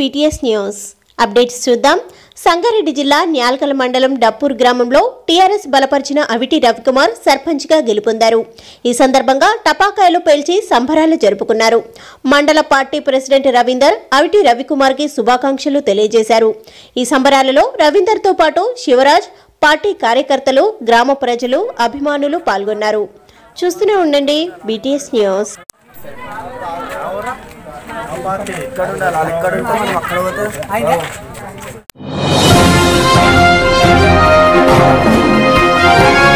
BTS news updates చూద్దాం సంగారెడ్డి జిల్లా న్యాల్కల మండలం డప్పూర్ గ్రామంలో టీఆర్ఎస్ బలపరిచిన అవిటి రవికుమార్ సర్పంచ్గా గెలుపొందారు ఈ సందర్భంగా టపాకాయలు పేల్చి సంబరాలు జరుపుకున్నారు మండల పార్టీ ప్రెసిడెంట్ రవీందర్ అవిటి రవికుమార్కి శుభాకాంక్షలు తెలియజేశారు ఈ సంబరాలలో రవీందర్తో పాటు శివరాజ్ పార్టీ కార్యకర్తలు గ్రామ ప్రజలు అభిమానులు పాల్గొన్నారు చూస్తూనే ఉండండి బీటీఎస్ న్యూస్ పార్టీ ఎక్కడ ఉండాలి వాళ్ళు ఎక్కడ ఉంటే మనం అక్కడ పోతే